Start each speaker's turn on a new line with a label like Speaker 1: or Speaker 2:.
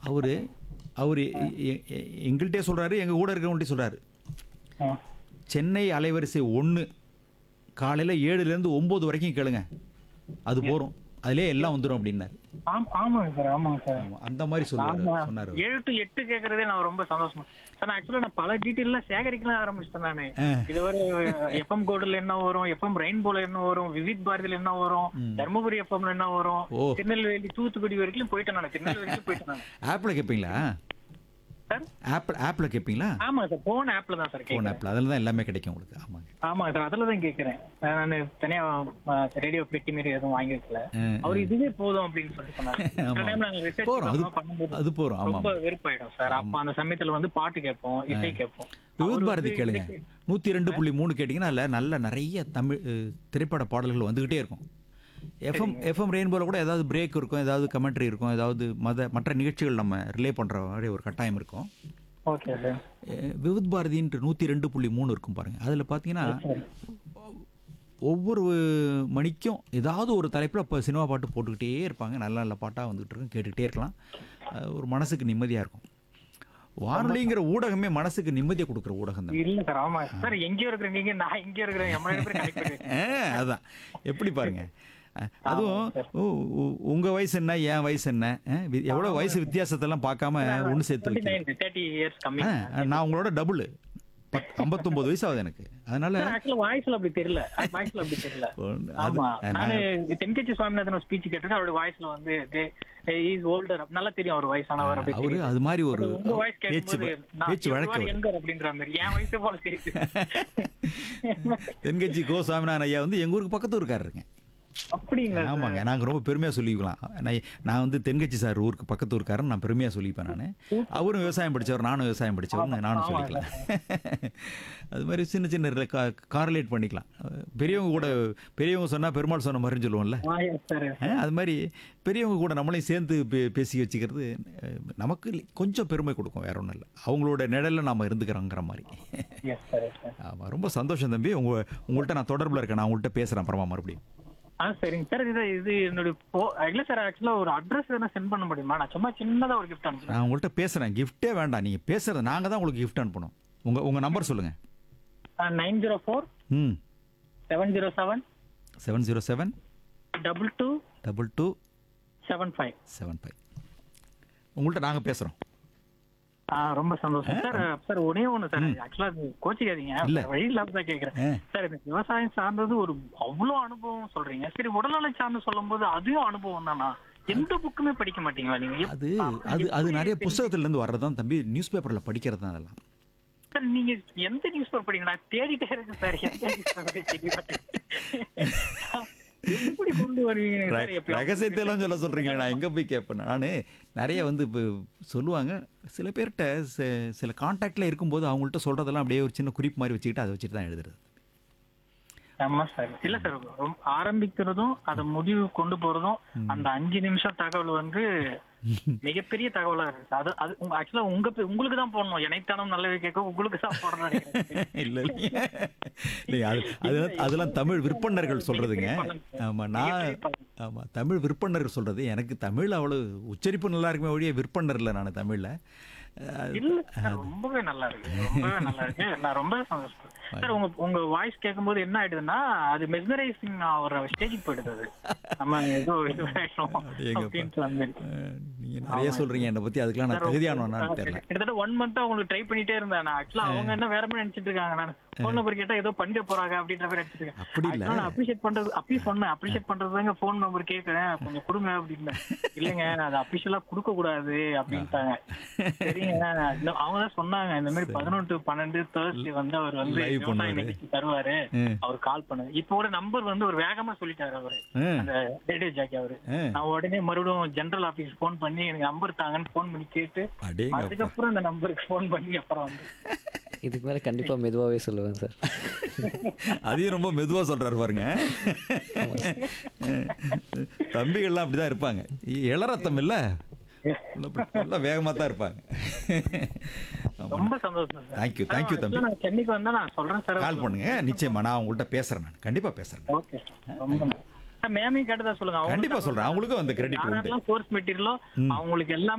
Speaker 1: அவரு அவர் எங்கள்கிட்டே சொல்றாரு எங்க கூட இருக்கிறவங்கள்ட்டே சொல்றாரு
Speaker 2: ஆ.
Speaker 1: சென்னை அலைவரிசை ஒன்று காலையில் ஏழுலேருந்து ஒம்பது வரைக்கும் கேளுங்க அது போகிறோம் அதிலே எல்லாம் வந்துடும் அப்படின்னாரு
Speaker 2: ஆம்- ஆமாங்க சார் ஆமாங்க சார்
Speaker 1: ஆமா, அந்த மாதிரி சொல்லுவாரு
Speaker 2: ஆமா.
Speaker 1: சொன்னார்
Speaker 2: ஏழு டு எட்டு கேக்குறதே நான் ரொம்ப சந்தோஷமா சார் நான் ஆக்சுவலா நான் பல டீட்டெயிலாம் சேகரிக்கலாம் ஆரம்பிச்சிட்டேன் நானு
Speaker 1: ஆ.
Speaker 2: இதுவரை எஃப்எம் கோடுல என்ன வரும் எஃப்எம் ரெயின்போல என்ன வரும் விவித் பாரதியில என்ன வரும் தர்மபுரி எஃப்எம்ல என்ன வரும்
Speaker 1: ஓ.
Speaker 2: திருநெல்வேலி தூத்துக்குடி வரைக்கும் போயிட்டேன் நான் திருநெல்வேலி வரைக்கும் போயிட்டேன் நான்
Speaker 1: ஆப்பில் கேட்பீங்களா
Speaker 2: சார்
Speaker 1: ஆப்பிள் ஆப்பில் கேட்பீங்களா
Speaker 2: ஆமா சார் போன் ஆப்ல தான் சார்
Speaker 1: ஃபோன்
Speaker 2: கேக்குறேன்
Speaker 1: ஆப்பில் அதில் தான் எல்லாமே கிடைக்கும் உங்களுக்கு ஆமாங்க
Speaker 2: ஆமா சார் அதுல தான் கேக்குறேன் நான் தனியா ரேடியோ பெட்டி மாரி எதுவும் வாங்கி வைக்கல
Speaker 1: ஆ,
Speaker 2: அவர் இதுவே போதும் அப்படின்னு சொல்லிட்டு சொன்னாரு
Speaker 1: ஆமா.
Speaker 2: சில time நாங்க research
Speaker 1: போறோம் அது
Speaker 2: பண்ணும்போது
Speaker 1: அது போகிறோம் ஆமாம்
Speaker 2: ரொம்ப வெறுப்பாயிடும் சார் அப்ப அந்த சமயத்துல வந்து பாட்டு கேட்போம் இசை கேட்போம்
Speaker 1: விவித் பாரதி கேளுங்க நூற்றி ரெண்டு புள்ளி மூணு கேட்டிங்கன்னா அதில் நல்ல நிறைய தமிழ் அஹ், திரைப்பட பாடல்கள் வந்துக்கிட்டே இருக்கும் எஃப்எம் எஃப்எம் ரெயின்போல கூட ஏதாவது பிரேக் இருக்கும் ஏதாவது கமெண்ட்ரி இருக்கும் ஏதாவது மத மற்ற நிகழ்ச்சிகள் நம்ம ரிலே பண்ணுற மாதிரி ஒரு கட்டாயம் இருக்கும்
Speaker 2: ஓகே சார்
Speaker 1: அஹ், விவித் பாரதின்ற நூற்றி ரெண்டு புள்ளி மூணு இருக்கும் பாருங்கள் அதில் பார்த்தீங்கன்னா ஒவ்வொரு மணிக்கும் ஏதாவது ஒரு தலைப்பில் இப்போ சினிமா பாட்டு போட்டுக்கிட்டே இருப்பாங்க நல்ல நல்ல பாட்டாக வந்துகிட்டு இருக்கும் கேட்டுக்கிட்டே இருக்கலாம் அஹ், ஒரு மனசுக்கு நிம்மதியாக இருக்கும் வானொலிங்கிற ஊடகமே மனசுக்கு நிம்மதியை கொடுக்குற ஊடகம் தான்
Speaker 2: இல்ல சார் ஆமா சார் எங்கேயோ இருக்கிற நீங்க நான் எங்கேயோ இருக்கிறேன் எம்ம ரெண்டு பேரும் connect பண்ணி
Speaker 1: ஆ, அதான் எப்படி பாருங்க அஹ், அதுவும் உ- உ- உங்க வயசு என்ன என் வயசு என்ன அஹ், வி- எவ்வளவு வயசு வித்தியாசத்தெல்லாம் பார்க்காம ஒன்று சேர்த்து வைக்கிறேன்
Speaker 2: தேர்ட்டி இயர்ஸ் கம்மி
Speaker 1: ஆ, நான் உங்களோட டபுள் பத் ஐம்பத்தொம்பது வயசு ஆகுது எனக்கு அதனால
Speaker 2: ஆக்சுவலா வாய்ஸ்ல அப்படி தெரியல வாய்ஸ்ல அப்படி தெரியல
Speaker 1: அது-
Speaker 2: ஆமா
Speaker 1: நான்
Speaker 2: நானு தென்கட்சி சுவாமிநாதன் ஸ்பீச் கேட்டிருக்கேன் அவருடைய வாய்ஸ்ல வந்து இஸ் ஓல்டர் நல்லா தெரியும் அவர் வயசானவர் அப்படி
Speaker 1: அவரு
Speaker 2: தெரியும்.
Speaker 1: அது மாதிரி ஒரு
Speaker 2: உங்க வாய்ஸ்
Speaker 1: பேச்சு
Speaker 2: கேட்கும்போது நான்
Speaker 1: பேச்சு வழக்கு
Speaker 2: எங்க அப்படின்ற மாதிரி என் வயசே போல தெரியுது
Speaker 1: தென்கட்சி கோ சாமிநாதன் ஐயா வந்து எங்க ஊருக்கு பக்கத்து ஊருக்காரருங்க
Speaker 2: அப்படிங்களா sir?
Speaker 1: ஆமாங்க நாங்கள் ரொம்ப பெருமையாக சொல்லிக்கலாம் நான் நான் வந்து தென்கட்சி சார் ஊருக்கு பக்கத்து ஊருக்காரன் நான் பெருமையாக சொல்லிப்பேன் நான் அவரும் விவசாயம் படித்தவர் நானும் விவசாயம் படித்தவர் நானும் சொல்லிக்கலாம் அது மாதிரி சின்ன சின்ன காரலேட் பண்ணிக்கலாம் பெரியவங்க கூட பெரியவங்க சொன்னால் பெருமாள் சொன்ன மாதிரின்னு சொல்லுவோம்ல
Speaker 2: ஆ, yes sir, yes sir.
Speaker 1: அஹ், அது மாதிரி பெரியவங்க கூட நம்மளையும் சேர்ந்து பே பேசி வச்சுக்கிறது அஹ், நமக்கு கொஞ்சம் பெருமை கொடுக்கும் வேற ஒன்றும் இல்லை அவங்களோட நிழலில் நாம் இருந்துக்கிறோங்கிற மாதிரி
Speaker 2: Yes sir, yes sir.
Speaker 1: ஆமாம் ரொம்ப சந்தோஷம் தம்பி உங்க உங்கள்கிட்ட நான் தொடர்பில் இருக்கேன் நான் உங்கள்கிட்ட பேசுகிறேன் அப்புறமா மறுபடியும்
Speaker 2: ஆ சரிங்க சார் இது இது என்னுடைய போ இல்ல சார் ஆக்சுவலா ஒரு அட்ரஸ் எதனா சென்ட் பண்ண முடியுமா நான் சும்மா சின்னதா ஒரு கிஃப்ட் அனுப்புறேன்
Speaker 1: நான் உங்கள்கிட்ட பேசுகிறேன் கிஃப்ட்டே வேண்டாம் நீங்கள் பேசுகிறது நாங்கள் தான் உங்களுக்கு கிஃப்ட் அனுப்பணும் உங்கள் உங்கள் நம்பர் சொல்லுங்கள்
Speaker 2: நைன் ஜீரோ ஃபோர்
Speaker 1: ம்
Speaker 2: seven zero seven
Speaker 1: seven zero seven
Speaker 2: double two
Speaker 1: double two
Speaker 2: seven five
Speaker 1: seven five உங்கள்கிட்ட நாங்கள் பேசுகிறோம்
Speaker 2: ஆ ரொம்ப சந்தோஷம் சார் சார் ஒரே ஒண்ணு சார் ஆக்சுவலா கோச்சிக்காதீங்க
Speaker 1: இல்ல.
Speaker 2: வழி இல்லாம தான் கேக்குறேன்
Speaker 1: ஆ.
Speaker 2: சார் இந்த விவசாயம் சார்ந்தது ஒரு அவ்வளவு அனுபவம் சொல்றீங்க சரி உடல்நலை சார்ந்து சொல்லும் போது அதுவும் அனுபவம் தானா எந்த புக்குமே படிக்க மாட்டீங்களா நீங்க எப்-
Speaker 1: அது அது அது நிறைய புஸ்தகத்துலேருந்து வர்றது தான் தம்பி நியூஸ் பேப்பரில் படிக்கிறது தான் அதெல்லாம்
Speaker 2: சார் நீங்க எந்த நியூஸ் பேப்பர் படிங்க நான் தேடிட்டே இருக்கேன் சார் எந்த newspaper தெரிய மாட்டேங்குது. எப்படி கொண்டு வருவீங்க சார் எப்ப-
Speaker 1: ரகசியத்தையெல்லாம் சொல்ல சொல்கிறீங்க நான் எங்கே போய் கேட்பேன் நான் நிறைய வந்து இப்போ சொல்லுவாங்க சில பேர்கிட்ட சி- சில காண்டாக்டில் இருக்கும்போது அவங்கள்ட்ட சொல்கிறதெல்லாம் அப்படியே ஒரு சின்ன குறிப்பு மாதிரி வச்சுக்கிட்டு அதை வச்சுட்டு தான் எழுதுறது
Speaker 2: ஆமா சார் இல்ல சார் ரொம்ப ஆரம்பிக்கிறதும் அதை முடிவு கொண்டு போறதும் அந்த அஞ்சு நிமிஷம் தகவல் வந்து மிகப்பெரிய தகவலா இருக்கு சார். அது அது ஆக்சுவலா உங்க பே- உங்களுக்கு தான் போடணும் இணைத்தானம் நல்லது கேட்க உங்களுக்கு தான் போடணும்
Speaker 1: இல்லை இல்லைங்க அது அதெல்லாம் அதெல்லாம் தமிழ் விற்பனர்கள் சொல்கிறதுங்க ஆமாம் நான் ஆமாம் தமிழ் விற்பனர் சொல்கிறது எனக்கு தமிழ் அவ்வளோ உச்சரிப்பு நல்லா இருக்குமே ஒழிய விற்பனர் இல்லை நான் தமிழில்
Speaker 2: இல்ல சார் ரொம்பவே நல்லா இருக்கு ரொம்பவே நல்லா இருக்கு நான் ரொம்ப சந்தோஷம் சார் உங்க உங்க வாய்ஸ் கேட்கும்போது என்ன ஆயிடுதுன்னா அது மெஸ்மரைசிங் ஒரு ஸ்டேஜுக்கு போயிடுது அது நம்ம ஏதோ இது ஆயிடும்
Speaker 1: அடேங்கப்பா.
Speaker 2: அப்படின்ட்டு வந்து
Speaker 1: நீங்கள் நிறைய சொல்கிறீங்க என்னை பற்றி அதுக்கெல்லாம் நான் தகுதியானவனான்னு தெரியல
Speaker 2: கிட்டத்தட்ட ஒன் மந்த் உங்களுக்கு ட்ரை பண்ணிட்டே இருந்தேன் நான் ஆக்சுவலா அவங்க என்ன வேற மாதிரி நினைச்சிட்டு இருக்காங்க நான் போன் நம்பர் கேட்டா ஏதோ பண்ணிட போறாங்க அப்படின்ற மாதிரி நினைச்சிட்டு இருக்கேன்
Speaker 1: அப்படி இல்ல.
Speaker 2: Actually நான் அப்ரிஷியேட் பண்றது அப்பயும் சொன்னேன் அப்ரிஷியேட் பண்றதுதாங்க போன் நம்பர் கேட்கறேன் கொஞ்சம் கொடுங்க அப்படின்னு இல்லைங்க அது அபிஷியலா கொடுக்க கூடாது அப்படின்ட்டாங்க சரிங்க இல்ல, அவங்க தான் சொன்னாங்க இந்த மாதிரி பதினொன்று பன்னெண்டு தேர்ஸ்டே வந்து அவர் வந்து
Speaker 1: Live
Speaker 2: விவசாய
Speaker 1: பண்ணுவாரு.
Speaker 2: நிகழ்ச்சி தருவாரு
Speaker 1: ம்.
Speaker 2: அவர் கால் பண்ணுங்க இப்போ ஒரு நம்பர் வந்து ஒரு வேகமா சொல்லிட்டாரு அவரு
Speaker 1: ம்.
Speaker 2: அந்த ரேடியோ ஜாக்கி அவரு
Speaker 1: ம்.
Speaker 2: நான் உடனே மறுபடியும் ஜெனரல் ஆபீஸ் போன் பண்ணி எனக்கு நம்பர் தாங்கன்னு போன் பண்ணி கேட்டு
Speaker 1: அடேங்கப்பா
Speaker 2: அதுக்கப்புறம் அந்த நம்பருக்கு ஃபோன் பண்ணி அப்புறம் வந்து
Speaker 3: இதுக்கு மேலே கண்டிப்பாக மெதுவாகவே சொல்லுவேன் சார்
Speaker 1: அதையும் ரொம்ப மெதுவாக சொல்கிறாரு பாருங்க தம்பிகள்லாம் அப்படி தான் இருப்பாங்க இளரத்தம் இல்லை நல்லா வேகமாக தான் இருப்பாங்க
Speaker 2: ரொம்ப சந்தோஷம் சார்
Speaker 1: தேங்க்யூ தேங்க்யூ தம்பி
Speaker 2: Actually, நான் சென்னைக்கு வந்தா நான் சொல்றேன் சார்
Speaker 1: கால் பண்ணுங்க நிச்சயமா நான் உங்கள்கிட்ட பேசுகிறேன் நான் கண்டிப்பாக பேசுகிறேன்
Speaker 2: ஓகே ரொம்ப மேமையும் கேட்டதா சொல்லுங்க அவங்க
Speaker 1: கண்டிப்பா சொல்றேன் அவங்களுக்கும் அந்த கிரெடிட் உண்டு
Speaker 2: யாரெல்லாம் கோர்ஸ் மெட்டீரியலோ அவங்களுக்கு எல்லாமே